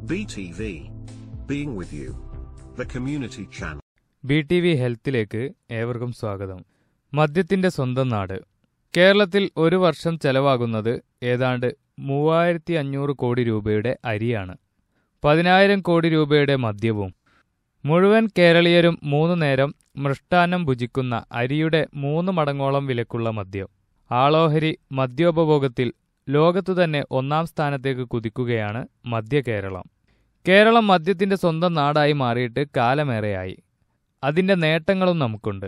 BTV. Being with you. The community channel. B T V ഹെൽത്തിലേക്ക് ഏവർക്കും സ്വാഗതം മദ്യത്തിന്റെ സ്വന്തം നാട് കേരളത്തിൽ ഒരു വർഷം ചെലവാകുന്നത് ഏതാണ്ട് മൂവായിരത്തി അഞ്ഞൂറ് കോടി രൂപയുടെ അരിയാണ് പതിനായിരം കോടി രൂപയുടെ മദ്യവും മുഴുവൻ കേരളീയരും മൂന്നു നേരം മൃഷ്ടാന്നം ഭുജിക്കുന്ന അരിയുടെ മൂന്ന് മടങ്ങോളം വിലക്കുള്ള മദ്യം ആളോഹരി മദ്യോപഭോഗത്തിൽ ലോകത്തു തന്നെ ഒന്നാം സ്ഥാനത്തേക്ക് കുതിക്കുകയാണ് മദ്യ കേരളം കേരളം മദ്യത്തിന്റെ സ്വന്തം നാടായി മാറിയിട്ട് കാലമേറെയായി അതിന്റെ നേട്ടങ്ങളും നമുക്കുണ്ട്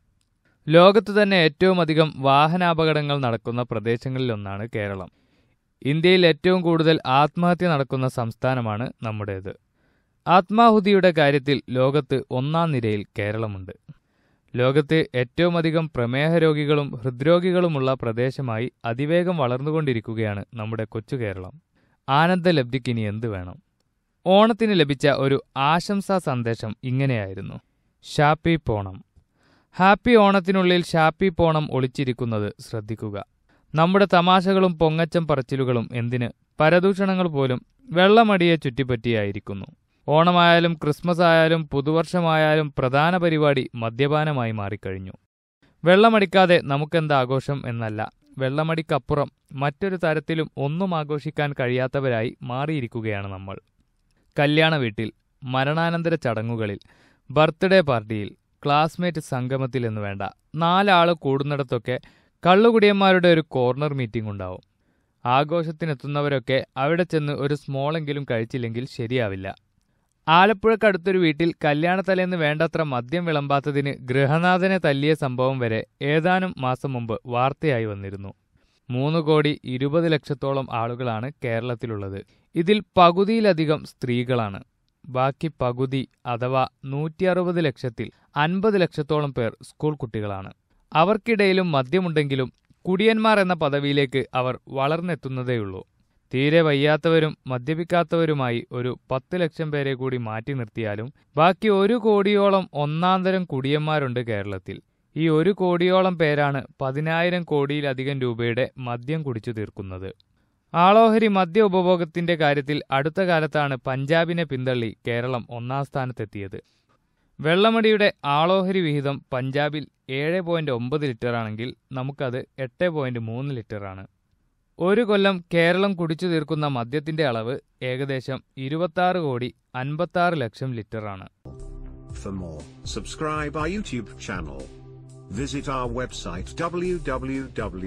ലോകത്തു തന്നെ ഏറ്റവും അധികം വാഹനാപകടങ്ങൾ നടക്കുന്ന പ്രദേശങ്ങളിലൊന്നാണ് കേരളം ഇന്ത്യയിൽ ഏറ്റവും കൂടുതൽ ആത്മഹത്യ നടക്കുന്ന സംസ്ഥാനമാണ് നമ്മുടേത് ആത്മാഹുതിയുടെ കാര്യത്തിൽ ലോകത്ത് ഒന്നാം നിരയിൽ കേരളമുണ്ട് ലോകത്ത് ഏറ്റവും അധികം പ്രമേഹ രോഗികളും ഹൃദ്രോഗികളുമുള്ള പ്രദേശമായി അതിവേഗം വളർന്നുകൊണ്ടിരിക്കുകയാണ് നമ്മുടെ കൊച്ചു കേരളം ആനന്ദലബ്ധിക്കിനി എന്ത് വേണം ഓണത്തിന് ലഭിച്ച ഒരു ആശംസാ സന്ദേശം ഇങ്ങനെയായിരുന്നു ഷാപ്പി പോണം ഹാപ്പി ഓണത്തിനുള്ളിൽ ഷാപ്പി പോണം ഒളിച്ചിരിക്കുന്നത് ശ്രദ്ധിക്കുക നമ്മുടെ തമാശകളും പൊങ്ങച്ചം പറച്ചിലുകളും എന്തിന് പരദൂഷണങ്ങൾ പോലും വെള്ളമടിയെ ചുറ്റിപ്പറ്റിയായിരിക്കുന്നു ഓണമായാലും ക്രിസ്മസ് ആയാലും പുതുവർഷമായാലും പ്രധാന പരിപാടി മദ്യപാനമായി മാറിക്കഴിഞ്ഞു വെള്ളമടിക്കാതെ നമുക്കെന്ത് ആഘോഷം എന്നല്ല വെള്ളമടിക്കപ്പുറം മറ്റൊരു തരത്തിലും ഒന്നും ആഘോഷിക്കാൻ കഴിയാത്തവരായി മാറിയിരിക്കുകയാണ് നമ്മൾ കല്യാണ വീട്ടിൽ മരണാനന്തര ചടങ്ങുകളിൽ ബർത്ത്ഡേ പാർട്ടിയിൽ ക്ലാസ്മേറ്റ് സംഗമത്തിൽ എന്ന് വേണ്ട നാലാള് കൂടുന്നിടത്തൊക്കെ കള്ളുകുടിയന്മാരുടെ ഒരു കോർണർ മീറ്റിംഗ് ഉണ്ടാവും ആഘോഷത്തിനെത്തുന്നവരൊക്കെ അവിടെ ചെന്ന് ഒരു സ്മോളെങ്കിലും കഴിച്ചില്ലെങ്കിൽ ശരിയാവില്ല ആലപ്പുഴക്കടുത്തൊരു വീട്ടിൽ കല്യാണത്തലേന്ന് വേണ്ടത്ര മദ്യം വിളമ്പാത്തതിന് ഗൃഹനാഥനെ തല്ലിയ സംഭവം വരെ ഏതാനും മാസം മുമ്പ് വാർത്തയായി വന്നിരുന്നു മൂന്ന് കോടി ഇരുപത് ലക്ഷത്തോളം ആളുകളാണ് കേരളത്തിലുള്ളത് ഇതിൽ പകുതിയിലധികം സ്ത്രീകളാണ് ബാക്കി പകുതി അഥവാ നൂറ്റി അറുപത് ലക്ഷത്തിൽ അൻപത് ലക്ഷത്തോളം പേർ സ്കൂൾ കുട്ടികളാണ് അവർക്കിടയിലും മദ്യമുണ്ടെങ്കിലും കുടിയന്മാർ എന്ന പദവിയിലേക്ക് അവർ വളർന്നെത്തുന്നതേയുള്ളൂ തീരെ വയ്യാത്തവരും മദ്യപിക്കാത്തവരുമായി ഒരു പത്ത് ലക്ഷം പേരെ കൂടി മാറ്റി നിർത്തിയാലും ബാക്കി ഒരു കോടിയോളം ഒന്നാന്തരം കുടിയന്മാരുണ്ട് കേരളത്തിൽ ഈ ഒരു കോടിയോളം പേരാണ് പതിനായിരം കോടിയിലധികം രൂപയുടെ മദ്യം കുടിച്ചു തീർക്കുന്നത് ആളോഹരി മദ്യ ഉപഭോഗത്തിന്റെ കാര്യത്തിൽ അടുത്ത കാലത്താണ് പഞ്ചാബിനെ പിന്തള്ളി കേരളം ഒന്നാം സ്ഥാനത്തെത്തിയത് വെള്ളമടിയുടെ ആളോഹരി വിഹിതം പഞ്ചാബിൽ ഏഴ് പോയിന്റ് ഒമ്പത് ലിറ്ററാണെങ്കിൽ നമുക്കത് എട്ട് പോയിന്റ് മൂന്ന് ലിറ്ററാണ് ഒരു കൊല്ലം കേരളം കുടിച്ചു തീർക്കുന്ന മദ്യത്തിന്റെ അളവ് ഏകദേശം ഇരുപത്തി കോടി അൻപത്തി ലക്ഷം ലിറ്ററാണ് For more, subscribe our YouTube channel. Visit our website www